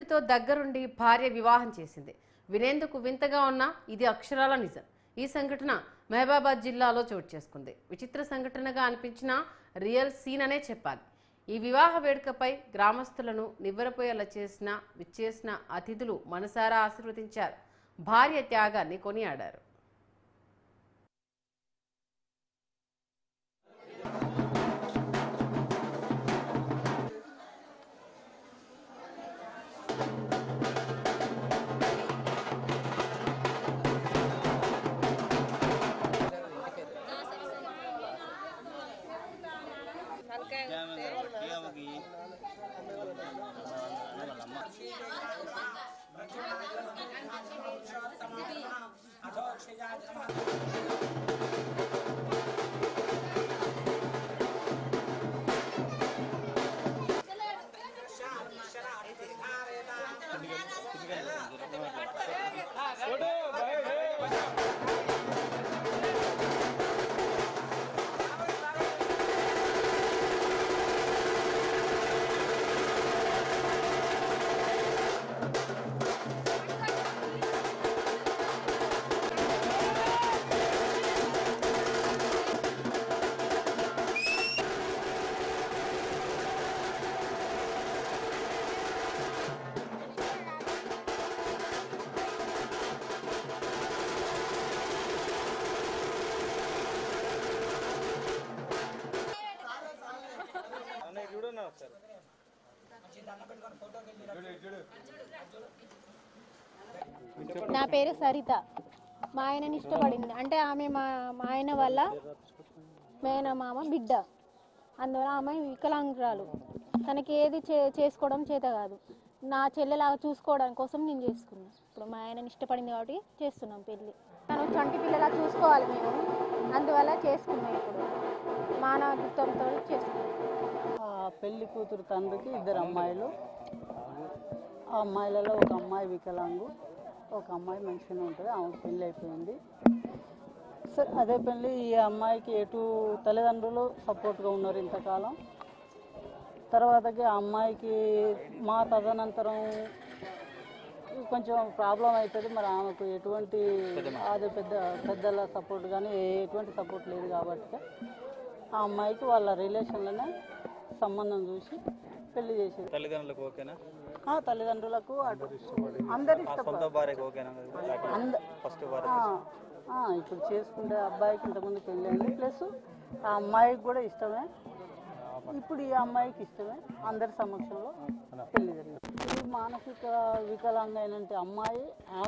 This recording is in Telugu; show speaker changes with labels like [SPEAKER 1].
[SPEAKER 1] వ్యక్తితో దగ్గరుండి భార్య వివాహం చేసింది వినేందుకు వింతగా ఉన్నా ఇది అక్షరాల నిజం ఈ సంఘటన మహబాబాద్ జిల్లాలో చోటు చేసుకుంది విచిత్ర సంఘటనగా అనిపించిన రియల్ సీన్ అనే చెప్పాలి ఈ వివాహ వేడుకపై గ్రామస్తులను నివ్వెరపోయేలా చేసిన విచ్చేసిన అతిథులు మనసారా ఆశీర్వదించారు భార్య త్యాగాన్ని కొనియాడారు
[SPEAKER 2] నా పేరు సరిత మా ఆయనని ఇష్టపడింది అంటే ఆమె మా మా ఆయన వల్ల మేనమామ బిడ్డ అందువల్ల ఆమె వికలాంగురాలు తనకి ఏది చే చేసుకోవడం చేత కాదు నా చెల్లెలాగా చూసుకోవడం కోసం నేను చేసుకున్నాను ఇప్పుడు మా ఆయనని ఇష్టపడింది కాబట్టి చేస్తున్నాం పెళ్ళి తను చంటి పిల్లలా చూసుకోవాలి మేము అందువల్ల చేసుకున్నాం ఇప్పుడు మానవత్వంతో చేసుకున్నాం
[SPEAKER 3] ఆ పెళ్లి కూతురు తండ్రికి ఇద్దరు అమ్మాయిలు ఆ అమ్మాయిలలో ఒక అమ్మాయి వికలాంగు ఒక అమ్మాయి మంచిగానే ఉంటుంది ఆమెకు పెళ్ళి అయిపోయింది సరే అదే పెళ్ళి ఈ అమ్మాయికి ఎటు తల్లిదండ్రులు సపోర్ట్గా ఉన్నారు ఇంతకాలం తర్వాతకి ఆ అమ్మాయికి మా తదనంతరం కొంచెం ప్రాబ్లం అవుతుంది మరి ఆమెకు ఎటువంటి అదే పెద్ద పెద్దల సపోర్ట్ కానీ ఎటువంటి సపోర్ట్ లేదు కాబట్టి ఆ అమ్మాయికి వాళ్ళ రిలేషన్లోనే సంబంధం చూసి పెళ్లి చేసేది
[SPEAKER 4] తల్లిదండ్రులకు ఓకేనా
[SPEAKER 3] ఆ తల్లిదండ్రులకు అటు అందరు
[SPEAKER 4] సొంత
[SPEAKER 3] ఇష్టపడతారు
[SPEAKER 4] భార్యకు ఓకేనా
[SPEAKER 3] అంద
[SPEAKER 4] ఫస్ట్ భార్య
[SPEAKER 3] ఆ, ఆ, ఇప్పుడు చేసుకుంటే అబ్బాయికి ఇంతకుముందు పెళ్ళైంది ప్లస్ ఆ అమ్మాయికి కూడా ఇష్టమే ఇప్పుడు ఈ అమ్మాయికి ఇష్టమే అందరి సమక్షంలో పెళ్లి జరిగింది ఇప్పుడు మానసిక వికలాంగ అయినంటే అమ్మాయి